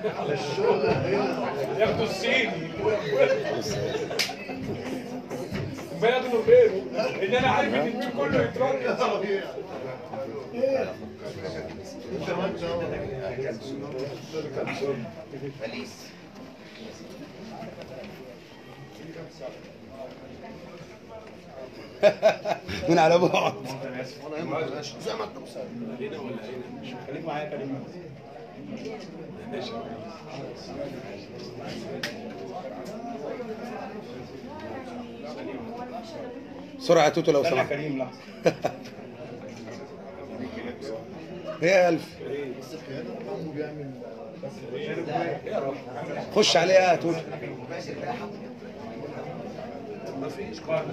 ياخدوا الصيني ما ياخدوا غيره ان انا عارف ان البيت كله يتركز من على بعد خليك معايا كريم بسرعه يا توتو لو استنى سمحت كريم لحظه ايه يا الف خش عليها يا توتو مفيش قاعده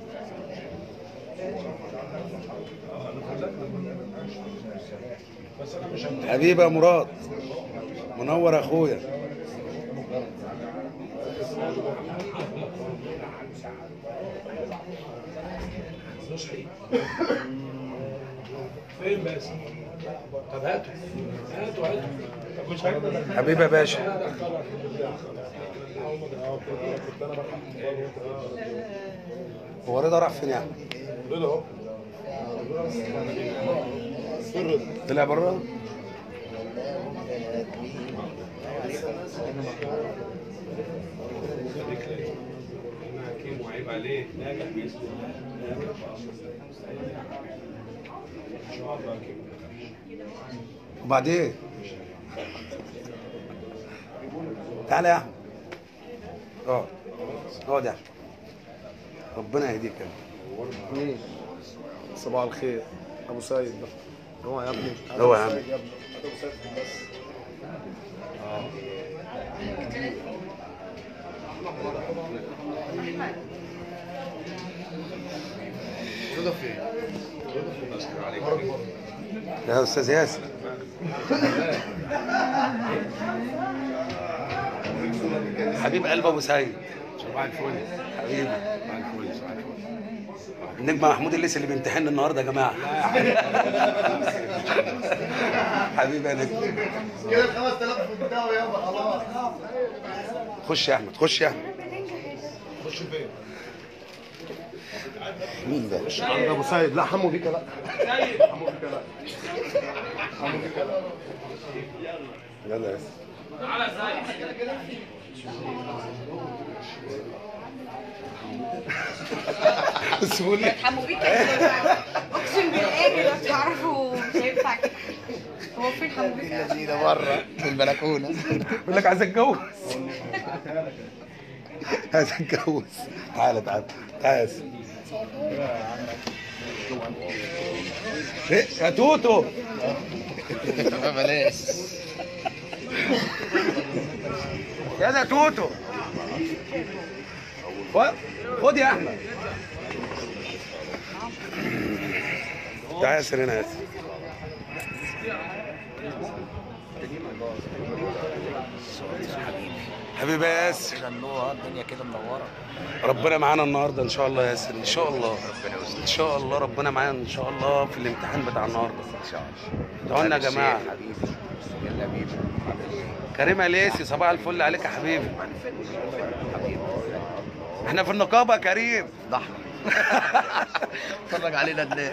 بس انا مش هنتهي حبيبي يا مراد منور يا اخويا فين بس طب هاتوا هاتوا هاتوا طب مش هاتوا حبيبي يا باشا هو رضا راح فين يا احمد؟ رضا اهو طلع بره؟ انا حكيم وعيب عليك ناجح باذن الله ان شاء الله حكيم وبعدين تعالى يا احمد اقعد اقعد يا احمد ربنا يهديك يا ابني. مين؟ صباح الخير ابو سيد ده هو يا ابني هو يا عم. أبو سيد ابني ابو سيد بس رضا فين؟ يا استاذ ياسر حبيب قلب ابو سعيد صباح الفل حبيبي صباح الفل صباح الفل النجم محمود الليثي اللي بيمتحن النهارده يا جماعه حبيبي يا نجم كده ال 5000 بتاعه يابا خلاص خش يا احمد خش يا احمد خش فين؟ مين ده عند ابو سيد لا حمو بيكا لا حمو بيكا لا حمو بيكا لا يلا يا ياسر سهولة حمو بيك اقسم بالله لو تعرفوا مش هينفع كده هو فين حمو بيك الذين بره في البلكونه بيقول لك عايز اتجوز عايز اتجوز تعالى تعالى تعالى يا ياسر إيه؟ يا توتو بلاش يا ده توتو خد- خد يا احمد تعالى يا ياسر هنا يا ياسر حبيبي يا ياسر كده النور الدنيا كده منوره ربنا معانا النهارده ان شاء الله يا ياسر ان شاء الله ان شاء الله ربنا معانا ان شاء الله في الامتحان بتاع النهارده ان شاء الله ادعوا لنا يا جماعه حبيبي يلا بينا كريم اليسي صباح الفل عليك يا حبيبي احنا في النقابه يا كريم ضحك اتفرج علينا الناس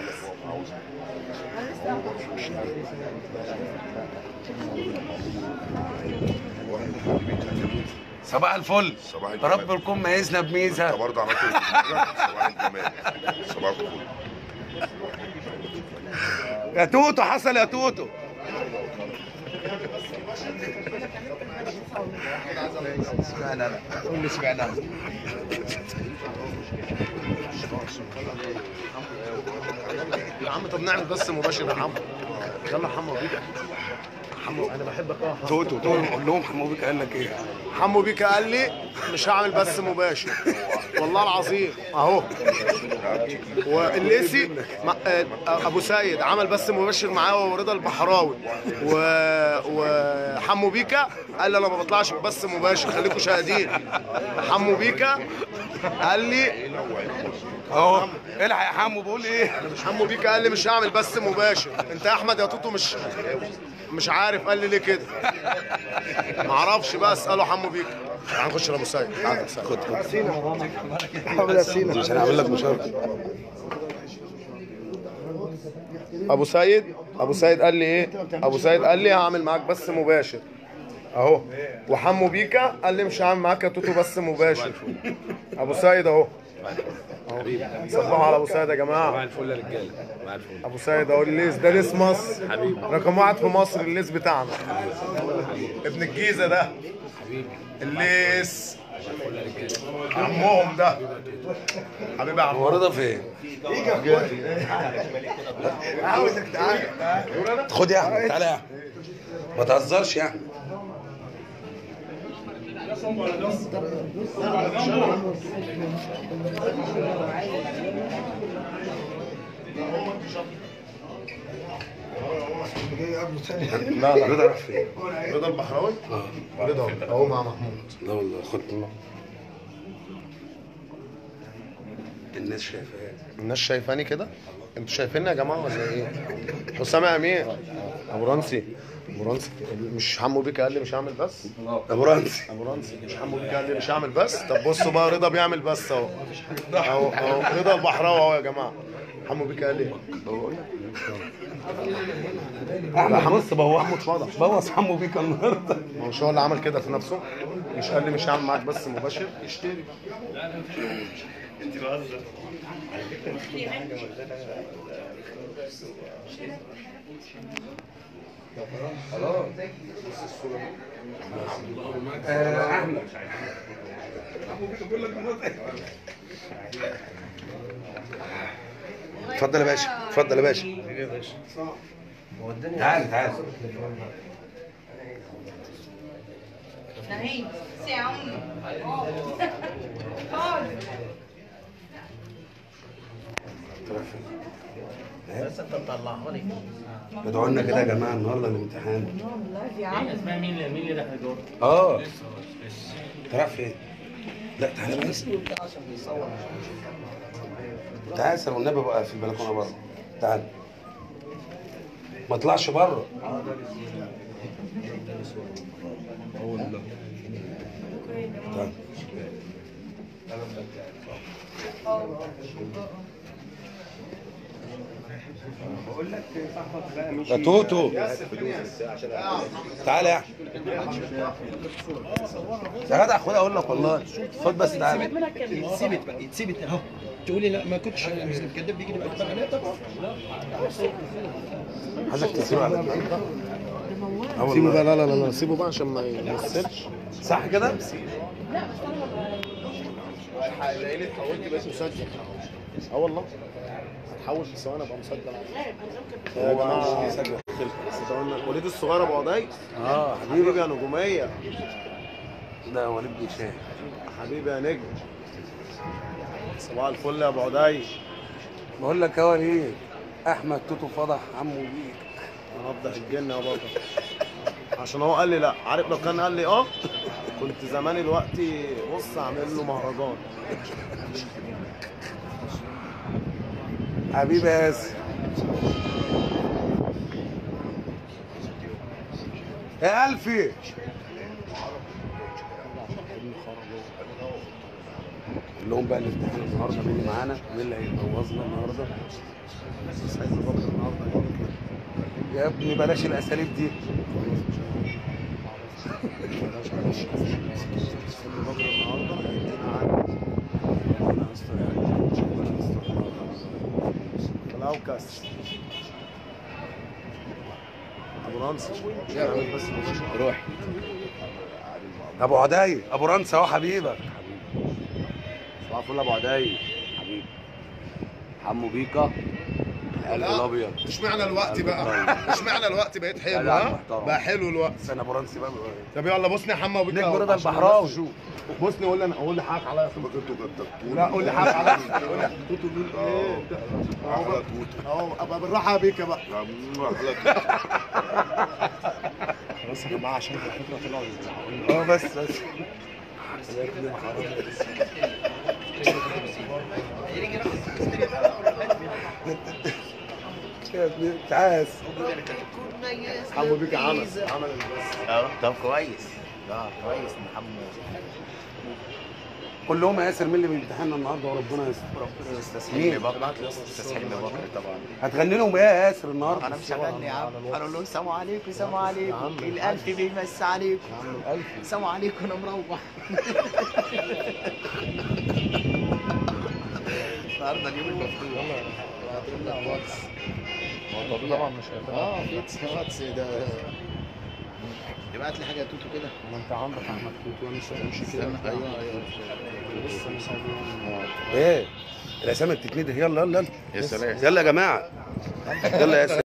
صباح الفل صباح يا الجمال. رب نكون ميزنا انت بميزه برضه عملت صباح الجمال صباح الفل يا توتو حصل يا توتو اشمعنى انا قول لي اشمعنى انا يا عم طب نعمل بس مباشر يا حمو يلا حمو بيكا حمو انا بحبك اه حمو. توتو توتو قول لهم حمو بيك قال لك ايه حمو بيكا قال لي مش هعمل بس مباشر والله العظيم اهو والليسي مع- آه، ابو سيد عمل بس مباشر معاه ورضا البحراوي و... وحمو بيكا قال لي انا ما بطلعش بس مباشر خليكم شاهدين حمو بيكا قال لي اهو الحق يا حمو بقول ايه حمو بيكا قال لي مش هعمل بس مباشر انت يا احمد يا توتو مش مش عارف قال لي ليه كده ما اعرفش بقى اساله حمو بيك تعال نخش لابو سيد تعال يا سيد. خد خد عشان اعمل لك مشاركه ابو سيد ابو سيد قال لي ايه ابو سيد قال لي هعمل معاك بس مباشر اهو وحمو بيكا قال لي مش هعمل معاك يا توتو بس مباشر ابو سيد اهو أهو. صبحوا على ابو سيد يا جماعه الفل يا رجاله مع الفل ابو سيد اهو الليس ده ليس مصر حبيبي. رقم واحد في مصر الليس بتاعنا ابن الجيزه ده الليس عمهم ده حبيبي يا عم هو رضا فين؟ خد يا احمد تعالى يا احمد ما تهزرش يا احمد لا لا رضا راح فين؟ رضا البحراوي اه رضا اهو مع محمود لا والله خد الناس شايفاك الناس شايفاني كده انتوا شايفيني يا جماعه ولا ايه حسام امين ابو رنسي ابو رنسي مش حمو بيك قال لي مش هعمل بس ابو رمزي ابو رنسي مش حمو بيك قال لي مش هعمل بس طب بصوا بقى رضا بيعمل بس اهو اهو اهو رضا البحراوي اهو يا جماعه حمو بيك قال لي احمد بص بوظ احمد فضح بوظ حمو بيك النهارده ما هو مش هو اللي عمل كده في نفسه مش قال لي مش هعمل معاك بس مباشر اشتري احمد اتفضل يا باشا اتفضل يا باشا تعال تعال Này, xéo. Thôi. بس انت مطلعها لي ادعوا لنا كده يا جماعه النهارده الامتحان والله يا عم. اسمها مين اللي مين اللي دخل جوه؟ اه انت رايح فين؟ لا تعالى بس تعالى سر والنبي بقى في البلكونه بره تعال ما طلعش بره تعال يا توتو تعالى يا احمد يا جدع خد اقول لك والله خد بس تعالى يتثبت بقى يتثبت اهو تقولي لا ما كنتش مش كداب بيجي نبقى كمان لا طبعا عايزك تسيبه على اه سيبه والله بقى لا لا لا لا سيبه بقى عشان ما يمثلش صح كده؟ لقيني اتحولت بقيت مسجل اه والله هتحول في ثواني ابقى مسجل يا جماعه استنى. وليد الصغير ابو عدي اه حبيبي يا نجوميه ده وليد بن شاه حبيبي يا نجم صباح الفل يا ابو عدي بقول لك يا وليد احمد توتو فضح عمو بيك انا هفضح الجن يا بابا عشان هو قال لي لا عارف لو كان قال لي اه كنت زماني دلوقتي بص اعمل له مهرجان حبيبي يا ياسر يا الفي قول لهم بقى الامتحان النهارده مين اللي معانا مين اللي هيبوظنا النهارده يا ابني بلاش الاساليب دي ربنا يستر يا رب. ربنا يستر. الاوكاس ابو رمسي بس روح ابو عدي ابو رمسي اهو حبيبك صباح الفل يا ابو عدي حبيبي حمو بيكا القلب الابيض اشمعنى الوقت بقى اشمعنى الوقت بقيت حلو لا، ها محترم. بقى حلو الوقت استنى ابو رمسي بقى طب يلا بصني يا حمو بيكا نجم رضا عشان البحراوي. الناس تشوف. بصني قول لي انا قول لي حقك عليا في انتوا كتبتوا لا قول لي حقك عليا قول لي توتو مين ايه احلى توت اهو ابقى بالراحه يا بيكا بقى احلى توت بس يا جماعه عشان الفكره طلعوا اه بس بس يا ابني تعاس حمو بيكا عمل عمل اه طب كويس اه كويس محمد قول لهم يا ياسر مين اللي بيمتحننا النهارده وربنا يستر ربنا استاذ مين؟ حلمي بكر استاذ حلمي بكر طبعا هتغني لهم ايه يا ياسر النهارده انا مش هغني يا عم هقول لهم سلام عليكم سلام عليكم الالف بيمس عليكم سلام عليكم انا مروح النهارده اليوم المفتوح طبعا مش اه في واتس ده ابعت لي حاجه يا توتو كده ما انت عندك احمد توتو انا مش همشي كده ايوه ايوه لسه مش ايه الاسامي بتتندى يلا يلا يلا يا سلام يلا يا جماعه يلا يا ياسر